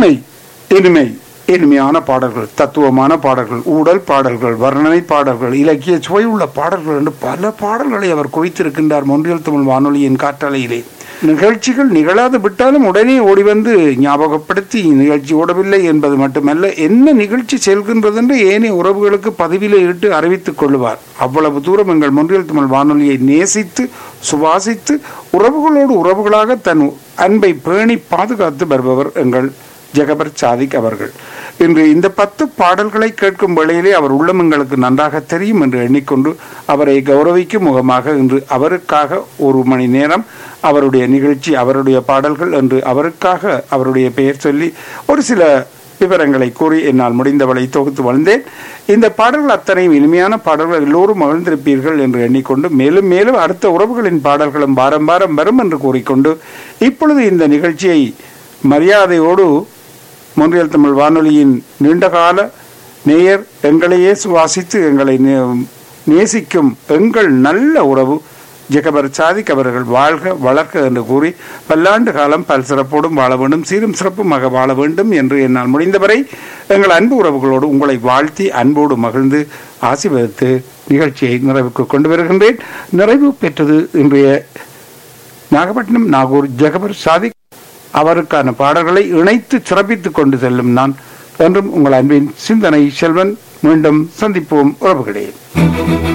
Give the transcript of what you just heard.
இனிமை இனிமை இனிமையான பாடல்கள் தத்துவமான பாடல்கள் ஊடல் பாடல்கள் வர்ணனை பாடல்கள் இலக்கிய சுவையுள்ள பாடல்கள் என்று பல பாடல்களை அவர் குவித்திருக்கின்றார் மொன்றியல் தமிழ் வானொலியின் காற்றலையிலே நிகழ்ச்சிகள் நிகழாது விட்டாலும் உடனே ஓடி வந்து ஞாபகப்படுத்தி நிகழ்ச்சி ஓடவில்லை என்பது மட்டுமல்ல என்ன நிகழ்ச்சி செல்கின்றது என்று ஏனைய உறவுகளுக்கு பதிவிலே இட்டு அறிவித்துக் கொள்வார் அவ்வளவு தூரம் எங்கள் மொன்றியல் தமிழ் வானொலியை நேசித்து சுவாசித்து உறவுகளோடு உறவுகளாக தன் அன்பை பேணி பாதுகாத்து வருபவர் எங்கள் ஜெகபர் சாதிக் அவர்கள் இன்று இந்த பத்து பாடல்களை கேட்கும் வேளையிலே அவர் உள்ளம் எங்களுக்கு நன்றாக தெரியும் என்று எண்ணிக்கொண்டு அவரை கௌரவிக்கும் முகமாக இன்று அவருக்காக ஒரு மணி நேரம் அவருடைய நிகழ்ச்சி அவருடைய பாடல்கள் என்று அவருக்காக அவருடைய பெயர் சொல்லி ஒரு சில விவரங்களை கூறி என்னால் முடிந்தவளை தொகுத்து வந்தேன் இந்த பாடல்கள் அத்தனையும் இனிமையான பாடல்கள் எல்லோரும் மகிழ்ந்திருப்பீர்கள் என்று எண்ணிக்கொண்டு மேலும் மேலும் அடுத்த உறவுகளின் பாடல்களும் வாரம் வாரம் வரும் என்று கூறிக்கொண்டு இப்பொழுது இந்த நிகழ்ச்சியை மரியாதையோடு மொன்றியல் தமிழ் வானொலியின் நீண்டகால நேயர் எங்களையே சுவாசித்து எங்களை நே- நேசிக்கும் எங்கள் நல்ல உறவு ஜெகபர் சாதிக் அவர்கள் வாழ்க வளர்க்க என்று கூறி பல்லாண்டு காலம் பல் சிறப்போடும் வாழ வேண்டும் சீரும் சிறப்புமாக வாழ வேண்டும் என்று என்னால் முடிந்தவரை எங்கள் அன்பு உறவுகளோடு உங்களை வாழ்த்தி அன்போடு மகிழ்ந்து ஆசீர்வதித்து நிகழ்ச்சியை நிறைவுக்கு கொண்டு வருகின்றேன் நிறைவு பெற்றது இன்றைய நாகப்பட்டினம் நாகூர் ஜெகபர் சாதிக் அவருக்கான பாடல்களை இணைத்து சிறப்பித்துக் கொண்டு செல்லும் நான் என்றும் உங்கள் அன்பின் சிந்தனை செல்வன் மீண்டும் சந்திப்போம் உறவுகளே